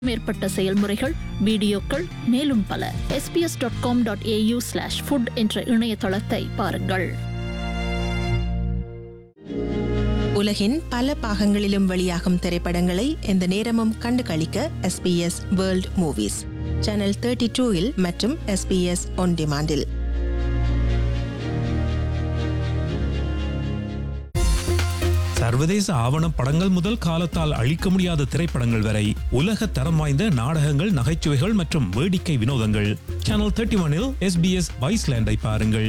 மேற்பட்ட செயல்முறைகள் வீடியோக்கள் மேலும் பல SBS dot com dot AU slash food என்ற இணையதளத்தை பாருங்கள் உலகின் பல பாகங்களிலும் வெளியாகும் திரைப்படங்களை எந்த நேரமும் கண்டு களிக்க SBS world movies channel thirty டூவில் மற்றும் SBS ஒன் டிமாண்டில் சர்வதேச ஆவணப் படங்கள் முதல் காலத்தால் அழிக்க முடியாத திரைப்படங்கள் வரை உலக தரம் வாய்ந்த நாடகங்கள் நகைச்சுவைகள் மற்றும் வேடிக்கை வினோதங்கள் சேனல் தேர்ட்டி ஒனில் எஸ்பிஎஸ் வைஸ்லேண்டை பாருங்கள்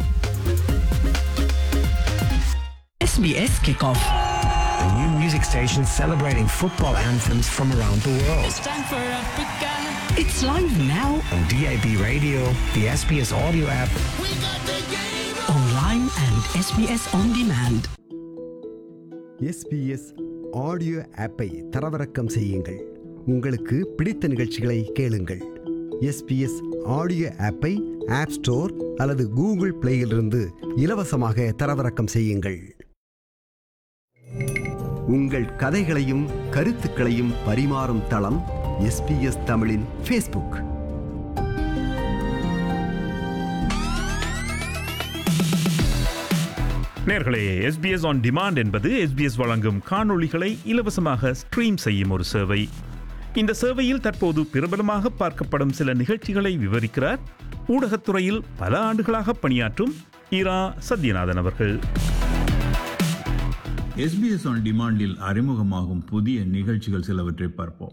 SBS Kickoff. A new music station celebrating football anthems from around the world. It's live now, On DAB radio, the SBS audio app, online and SBS On Demand. SBS audio ஆப்பை தரவிறக்கம் செய்யுங்கள் உங்களுக்கு பிடித்த நிகழ்ச்சிகளை கேளுங்கள் SBS audio ஆப்பை app store அல்லது Google பிளேயிலிருந்து இலவசமாக தரவிறக்கம் செய்யுங்கள் உங்கள் கதைகளையும் கருத்துக்களையும் பரிமாறும் தளம் எஸ்பிஎஸ் தமிழின் ஃபேஸ்புக் நேர்களே எஸ்பிஎஸ் ஆன் டிமாண்ட் என்பது எஸ்பிஎஸ் வழங்கும் காணொளிகளை இலவசமாக ஸ்ட்ரீம் செய்யும் ஒரு சேவை இந்த சேவையில் தற்போது பிரபலமாக பார்க்கப்படும் சில நிகழ்ச்சிகளை விவரிக்கிறார் ஊடகத்துறையில் பல ஆண்டுகளாக பணியாற்றும் இரா சத்யநாதன் அவர்கள் எஸ்பிஎஸ் ஆன் டிமாண்டில் அறிமுகமாகும் புதிய நிகழ்ச்சிகள் சிலவற்றை பார்ப்போம்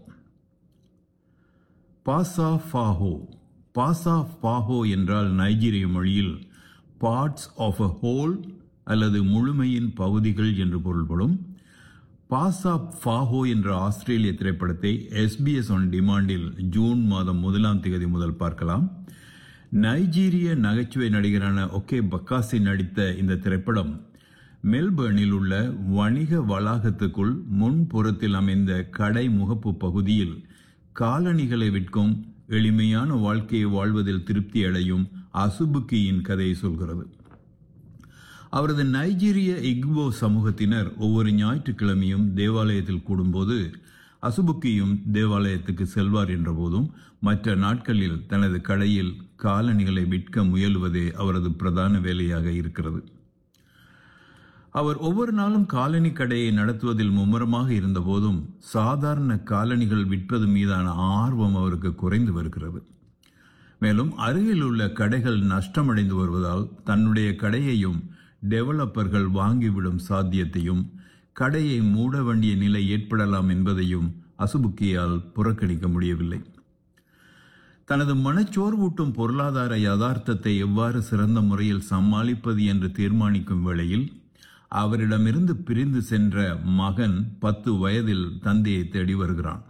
பாசா ஃபாஹோ பாசா ஃபாஹோ என்றால் நைஜீரிய மொழியில் பார்ட்ஸ் ஆஃப் அ ஹோல் அல்லது முழுமையின் பகுதிகள் என்று பொருள்படும் பாசா ஃபாஹோ என்ற ஆஸ்திரேலிய திரைப்படத்தை எஸ்பிஎஸ் ஆன் டிமாண்டில் ஜூன் மாதம் முதலாம் தேதி முதல் பார்க்கலாம் நைஜீரிய நகைச்சுவை நடிகரான ஒகே பக்காசி நடித்த இந்த திரைப்படம் மெல்பர்னில் உள்ள வணிக வளாகத்துக்குள் முன்புறத்தில் அமைந்த கடை முகப்பு பகுதியில் காலணிகளை விற்கும் எளிமையான வாழ்க்கையை வாழ்வதில் திருப்தி அடையும் அசுபுக்கியின் கதையை சொல்கிறது அவரது நைஜீரிய இக்போ சமூகத்தினர் ஒவ்வொரு ஞாயிற்றுக்கிழமையும் தேவாலயத்தில் கூடும்போது அசுபுக்கியும் தேவாலயத்துக்கு செல்வார் என்றபோதும் மற்ற நாட்களில் தனது கடையில் காலணிகளை விற்க முயலுவதே அவரது பிரதான வேலையாக இருக்கிறது அவர் ஒவ்வொரு நாளும் காலனி கடையை நடத்துவதில் மும்முரமாக இருந்தபோதும் சாதாரண காலணிகள் விற்பது மீதான ஆர்வம் அவருக்கு குறைந்து வருகிறது மேலும் அருகில் உள்ள கடைகள் நஷ்டமடைந்து வருவதால் தன்னுடைய கடையையும் டெவலப்பர்கள் வாங்கிவிடும் சாத்தியத்தையும் கடையை மூட வேண்டிய நிலை ஏற்படலாம் என்பதையும் அசுபுக்கியால் புறக்கணிக்க முடியவில்லை தனது மனச்சோர்வூட்டும் பொருளாதார யதார்த்தத்தை எவ்வாறு சிறந்த முறையில் சமாளிப்பது என்று தீர்மானிக்கும் வேளையில் அவரிடமிருந்து பிரிந்து சென்ற மகன் பத்து வயதில் தந்தையை தேடி வருகிறான்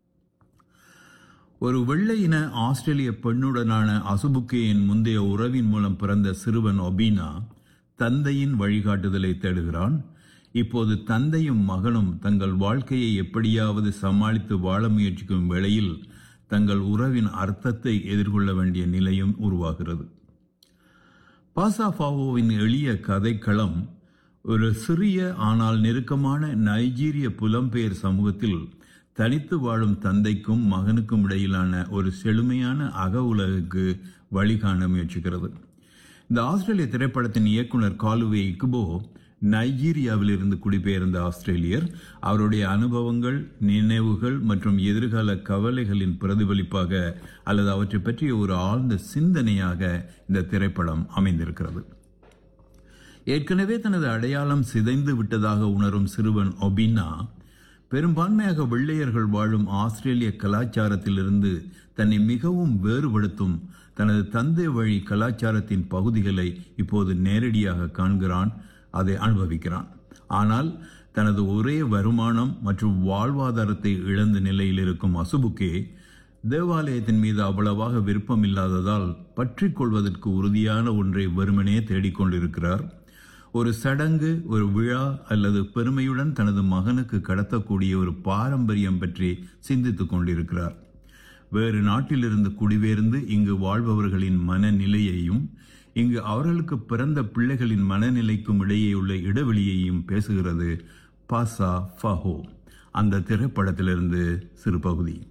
ஒரு வெள்ளை இன ஆஸ்திரேலிய பெண்ணுடனான அசுபுக்கியின் முந்தைய உறவின் மூலம் பிறந்த சிறுவன் ஒபீனா தந்தையின் வழிகாட்டுதலை தேடுகிறான் இப்போது தந்தையும் மகனும் தங்கள் வாழ்க்கையை எப்படியாவது சமாளித்து வாழ முயற்சிக்கும் வேளையில் தங்கள் உறவின் அர்த்தத்தை எதிர்கொள்ள வேண்டிய நிலையும் உருவாகிறது பாசாஃபாவோவின் எளிய கதைக்களம் ஒரு சிறிய ஆனால் நெருக்கமான நைஜீரிய புலம்பெயர் சமூகத்தில் தனித்து வாழும் தந்தைக்கும் மகனுக்கும் இடையிலான ஒரு செழுமையான அக உலகுக்கு வழிகாண முயற்சிக்கிறது இந்த ஆஸ்திரேலிய திரைப்படத்தின் இயக்குனர் காலுவே இக்குபோ நைஜீரியாவில் இருந்து குடிபெயர்ந்த ஆஸ்திரேலியர் அவருடைய அனுபவங்கள் நினைவுகள் மற்றும் எதிர்கால கவலைகளின் பிரதிபலிப்பாக அல்லது அவற்றை பற்றிய ஒரு ஆழ்ந்த சிந்தனையாக இந்த திரைப்படம் அமைந்திருக்கிறது ஏற்கனவே தனது அடையாளம் சிதைந்து விட்டதாக உணரும் சிறுவன் ஒபினா பெரும்பான்மையாக வெள்ளையர்கள் வாழும் ஆஸ்திரேலிய கலாச்சாரத்திலிருந்து தன்னை மிகவும் வேறுபடுத்தும் தனது தந்தை வழி கலாச்சாரத்தின் பகுதிகளை இப்போது நேரடியாக காண்கிறான் அதை அனுபவிக்கிறான் ஆனால் தனது ஒரே வருமானம் மற்றும் வாழ்வாதாரத்தை இழந்த நிலையில் இருக்கும் அசுபுக்கே தேவாலயத்தின் மீது அவ்வளவாக விருப்பம் இல்லாததால் பற்றிக் கொள்வதற்கு உறுதியான ஒன்றை வெறுமனே தேடிக்கொண்டிருக்கிறார் ஒரு சடங்கு ஒரு விழா அல்லது பெருமையுடன் தனது மகனுக்கு கடத்தக்கூடிய ஒரு பாரம்பரியம் பற்றி சிந்தித்துக் கொண்டிருக்கிறார் வேறு நாட்டிலிருந்து குடிபெயர்ந்து இங்கு வாழ்பவர்களின் மனநிலையையும் இங்கு அவர்களுக்கு பிறந்த பிள்ளைகளின் மனநிலைக்கும் இடையே உள்ள இடைவெளியையும் பேசுகிறது பாசா ஃபஹோ அந்த திரைப்படத்திலிருந்து சிறு பகுதி